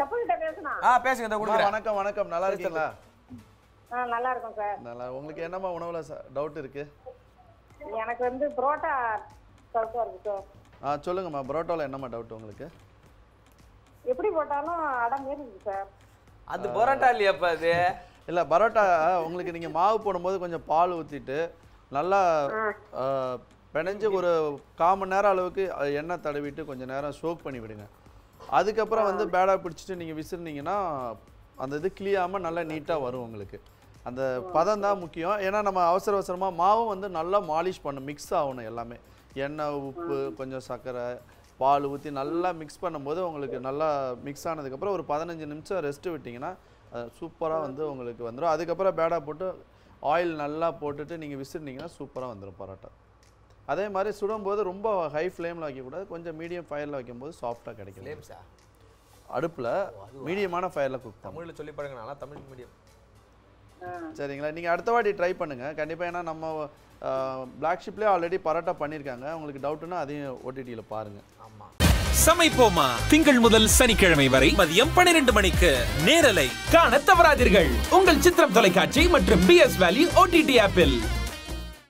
செப்பு கிட்ட பேசணும் ஆ பேசுங்க இதை அம்மா, கொடுக்குறேன் வணக்கம் வணக்கம் நல்லா இருக்கீங்களா ஆ நல்லா இருக்கும் சார் நல்லா உங்களுக்கு என்னம்மா உணவுல டவுட் இருக்கு எனக்கு வந்து புரோட்டா சவுக்கா இருக்கு சார் ஆ சொல்லுங்கம்மா பரோட்டாவில் என்னம்மா டவுட் உங்களுக்கு எப்படி போட்டாலும் அடை மாரி இருக்கு சார் அது பரோட்டா இல்லையாப்பா அது இல்லை பரோட்டா உங்களுக்கு நீங்கள் மாவு போடும்போது கொஞ்சம் பால் ஊற்றிட்டு நல்லா ஆ, பிணைஞ்சு ஒரு கால் மணி நேரம் அளவுக்கு அஹ், எண்ணெய் தடவிட்டு கொஞ்சம் நேரம் சோக் பண்ணி விடுங்க அதுக்கப்புறம் வந்து பேடா பிடிச்சிட்டு நீங்கள் விசிறினீங்கன்னா அந்த இது கிளியாமல் நல்லா நீட்டாக வரும் உங்களுக்கு அந்த பதம் தான் முக்கியம் ஏன்னா நம்ம அவசர அவசரமாக மாவும் வந்து நல்லா மாலிஷ் பண்ணும் மிக்ஸ் ஆகணும் எல்லாமே எண்ணெய் உப்பு கொஞ்சம் சர்க்கரை பால் ஊற்றி நல்லா மிக்ஸ் பண்ணும்போது உங்களுக்கு நல்லா மிக்ஸ் ஆனதுக்கப்புறம் ஒரு பதினஞ்சு நிமிஷம் ரெஸ்ட் விட்டிங்கன்னா சூப்பராக வந்து உங்களுக்கு வந்துடும் அதுக்கப்புறம் பேடா போட்டு ஆயில் நல்லா போட்டுட்டு நீங்கள் விசிறினீங்கன்னா சூப்பராக வந்துடும் பரோட்டா அதே மாதிரி சுடும்போது ரொம்ப ஹை ஃப்ளேமில் வைக்கக்கூடாது கொஞ்சம் மீடியம் ஃபயரில் வைக்கும்போது சாஃப்டாக கிடைக்கும் லேம்ஸா அடுப்பில் மீடியமான ஃபயரில் குக் பண்ணும் தமிழ்ல சொல்லி பாருங்க நல்லா தமிழ் மீடியம் சரிங்களா நீங்கள் அடுத்த வாட்டி ட்ரை பண்ணுங்கள் கண்டிப்பாக ஏன்னா நம்ம பிளாக் ஷிப்லேயே ஆல்ரெடி பரோட்டா பண்ணியிருக்காங்க உங்களுக்கு டவுட்டுன்னா அதையும் ஓடிடியில் பாருங்கள் ஆமா சமைப்போமா திங்கள் முதல் சனிக்கிழமை வரை மதியம் பன்னிரண்டு மணிக்கு நேரலை காண தவறாதீர்கள் உங்கள் சித்திரம் தொலைக்காட்சி மற்றும் பி எஸ் வேல்யூ ஓடிடி ஆப்பில்